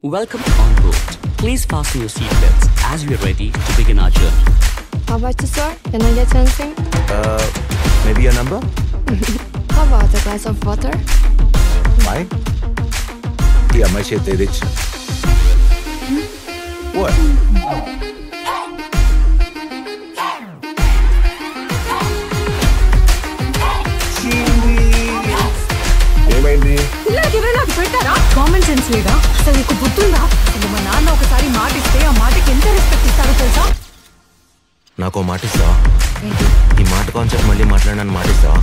Welcome on board. Please fasten your seatbelts as we are ready to begin our journey. How about you, sir? Can I get anything? Maybe a number? How about a glass of water? Why? ఈ అమ్మాయి చేతి ఏది ఇచ్చిన What? ఏమైంది పిల్లలకి ఎవరైనా అది పెట్టారా కామన్ సెన్స్ లేదా అసలు నీకు బుద్ధుందా అసలు మా నాన్న ఒకసారి మాట ఇస్తే ఆ మాటకి ఎంత రెస్పెక్ట్ ఇస్తారో తెలుసా నాకు ఓ మాట ఇస్తావా ఈ మాట కాన్సెప్ట్ మళ్ళీ మాట్లాడడానికి మాట ఇస్తావా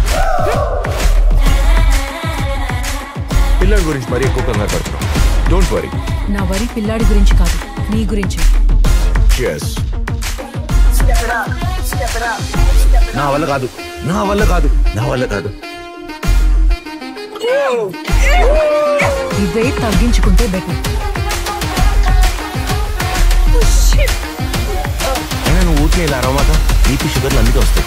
పిల్లల గురించి మరీ ఎక్కువ కంగారు పడుతున్నాం డోంట్ వరీ నా వరి పిల్లాడి గురించి కాదు నీ గురించి Cheers. నా వల్ల కాదు నా వల్ల కాదు నా వల్ల కాదు ఇవే తగ్గించుకుంటే బెటర్ అయినా నువ్వు ఊరికే ఇలా అరవమాక బీపీ షుగర్లు అందుకే వస్తాయి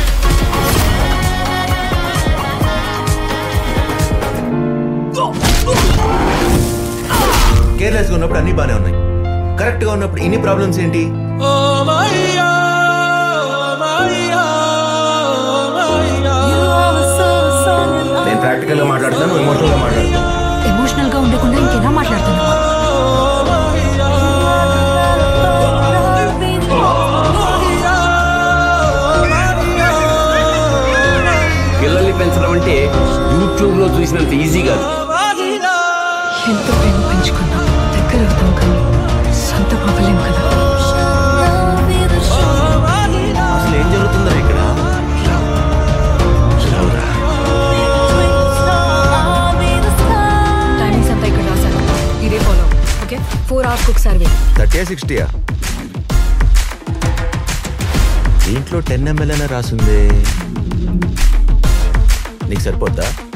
కేర్లెస్గా ఉన్నప్పుడు అన్నీ బాగానే ఉన్నాయి కరెక్ట్గా ఉన్నప్పుడు ఇన్ని ప్రాబ్లమ్స్ ఏంటి నేను ప్రాక్టికల్గా మాట్లాడుతాను ఎమోషనల్గా మాట్లాడతాను ఎమోషనల్ గా ఉండకుండా ఇంకెలా మాట్లాడుతున్నావా పిల్లల్ని పెంచడం అంటే యూట్యూబ్ లో చూసినంత ఈజీ కాదు ఎంతో ప్రేమ పెంచుకున్నా దగ్గర అవుతాం కానీ సొంత పాపలేం కదా అసలు ఏం జరుగుతుందా ఇక్కడ రావురా. టైమింగ్స్ అంతా ఇక్కడ రాశాను ఇదే ఫాలో ఓకే ఫోర్ అవర్స్ ఒకసారి వెళ్ళు థర్టీ సిక్స్టీయా దీంట్లో టెన్ ఎంఎల్ అయినా రాసిందే నీకు సరిపోద్దా